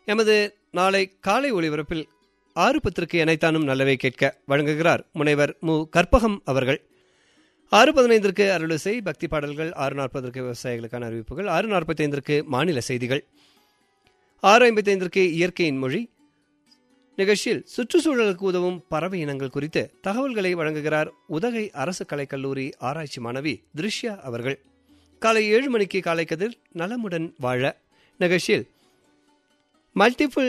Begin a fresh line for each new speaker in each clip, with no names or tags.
எமது நாளை காலை ஒளிபரப்பில் ஆறு பத்திற்கு இணைத்தானும் நல்லவை கேட்க வழங்குகிறார் முனைவர் மு கற்பகம் அவர்கள் ஆறு பதினைந்திற்கு அருளிசை பக்தி பாடல்கள் ஆறு நாற்பதற்கு விவசாயிகளுக்கான அறிவிப்புகள் ஆறு நாற்பத்தைந்திற்கு மாநில செய்திகள் ஆறு ஐம்பத்தைந்திற்கு இயற்கையின் மொழி நிகழ்ச்சியில் சுற்றுச்சூழலுக்கு உதவும் பறவை இனங்கள் குறித்து தகவல்களை வழங்குகிறார் உதகை அரசு கலைக்கல்லூரி ஆராய்ச்சி மாணவி திருஷ்யா அவர்கள் காலை ஏழு மணிக்கு காலை கதிர் நலமுடன் வாழ நிகழ்ச்சியில் மல்டிபிள்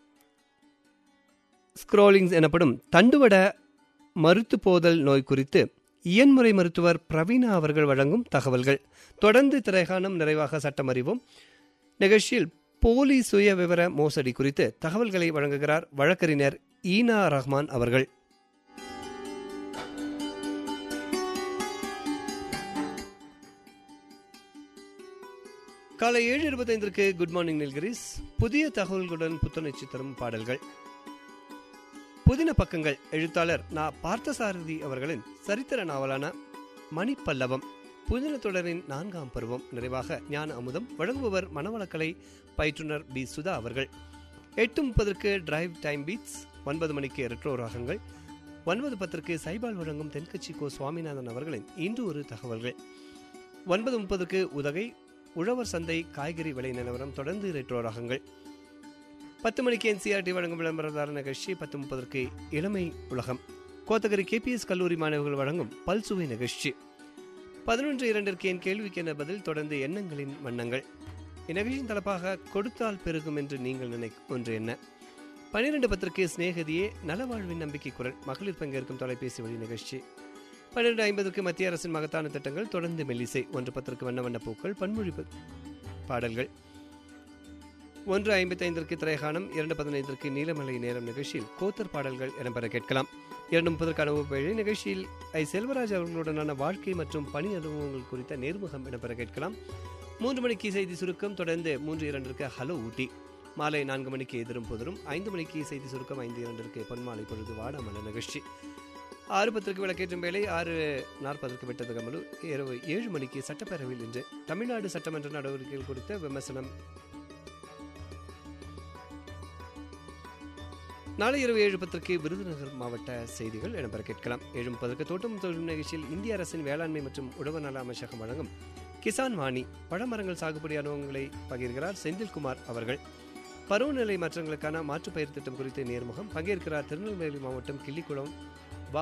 ஸ்க்ரோலிங்ஸ் எனப்படும் தண்டுவட மறுத்து போதல் நோய் குறித்து இயன்முறை மருத்துவர் பிரவீனா அவர்கள் வழங்கும் தகவல்கள் தொடர்ந்து திரைகாணம் நிறைவாக சட்டம் அறிவோம் நிகழ்ச்சியில் போலி சுய விவர மோசடி குறித்து தகவல்களை வழங்குகிறார் வழக்கறிஞர் ஈனா ரஹ்மான் அவர்கள் காலை ஏழு இருபத்தைந்திற்கு குட் மார்னிங் நில்கிரிஸ் புதிய தகவல்களுடன் புத்துணர்ச்சி தரும் பாடல்கள் புதின பக்கங்கள் எழுத்தாளர் நா பார்த்தசாரதி அவர்களின் சரித்திர நாவலான மணிப்பல்லவம் புதின தொடரின் நான்காம் பருவம் நிறைவாக ஞான அமுதம் வழங்குபவர் மனவளக்கலை பயிற்றுனர் பி சுதா அவர்கள் எட்டு முப்பதற்கு டிரைவ் டைம் பீட்ஸ் ஒன்பது மணிக்கு ரெட்ரோ ராகங்கள் ஒன்பது பத்திற்கு சைபால் வழங்கும் தென்கட்சி கோ சுவாமிநாதன் அவர்களின் இன்று ஒரு தகவல்கள் ஒன்பது முப்பதுக்கு உதகை உழவர் சந்தை காய்கறி விலை நிலவரம் தொடர்ந்து ரெட்ரோ ராகங்கள் பத்து மணிக்கு என்சிஆர்டி வழங்கும் விளம்பரதார நிகழ்ச்சி பத்து முப்பதற்கு இளமை உலகம் கோத்தகிரி கேபிஎஸ் கல்லூரி மாணவர்கள் வழங்கும் பல்சுவை நிகழ்ச்சி பதினொன்று இரண்டிற்கு என் கேள்விக்கு என பதில் தொடர்ந்து எண்ணங்களின் வண்ணங்கள் இந்நிகழ்ச்சியின் தலைப்பாக கொடுத்தால் பெருகும் என்று நீங்கள் நினைக்கும் ஒன்று என்ன பனிரெண்டு பத்திற்கு சிநேகதியே நலவாழ்வின் நம்பிக்கை குரல் மகளிர் பங்கேற்கும் தொலைபேசி வழி நிகழ்ச்சி பன்னிரண்டு ஐம்பதுக்கு மத்திய அரசின் மகத்தான திட்டங்கள் தொடர்ந்து மெல்லிசை ஒன்று பத்திற்கு வண்ண வண்ண பூக்கள் பன்மொழி ப- பாடல்கள் ஒன்று ஐம்பத்தைந்திற்கு திரைகாணம் இரண்டு பதினைந்திற்கு நீலமலை நேரம் நிகழ்ச்சியில் கோத்தர் பாடல்கள் இடம்பெற கேட்கலாம் இரண்டு முப்பதற்கு அனுபவ நிகழ்ச்சியில் ஐ செல்வராஜ் அவர்களுடனான வாழ்க்கை மற்றும் பணி அனுபவங்கள் குறித்த நேர்முகம் இடம்பெற கேட்கலாம் மூன்று மணிக்கு செய்தி சுருக்கம் தொடர்ந்து மூன்று இரண்டிற்கு ஹலோ ஊட்டி மாலை நான்கு மணிக்கு எதிரும் புதிரும் ஐந்து மணிக்கு செய்தி சுருக்கம் ஐந்து இரண்டிற்கு பொன்மாலை பொழுது வாடாமல நிகழ்ச்சி ஆறு பத்திற்கு விளக்கேற்றும் வேலை ஆறு நாற்பதற்கு விட்டது கமலு இரவு ஏழு மணிக்கு சட்டப்பேரவையில் இன்று தமிழ்நாடு சட்டமன்ற நடவடிக்கைகள் குறித்த விமர்சனம் நாளை இரவு ஏழு பத்திற்கு விருதுநகர் மாவட்ட செய்திகள் இடம்பெற கேட்கலாம் ஏழு முப்பதற்கு தோட்டம் தொழில் நிகழ்ச்சியில் இந்திய அரசின் வேளாண்மை மற்றும் உழவு நல அமைச்சகம் வழங்கும் கிசான் வாணி பழமரங்கள் சாகுபடி அனுபவங்களை பகிர்கிறார் செந்தில்குமார் அவர்கள் பருவநிலை மாற்றங்களுக்கான மாற்றுப் பயிர் திட்டம் குறித்த நேர்முகம் பங்கேற்கிறார் திருநெல்வேலி மாவட்டம் கிள்ளிக்குளம்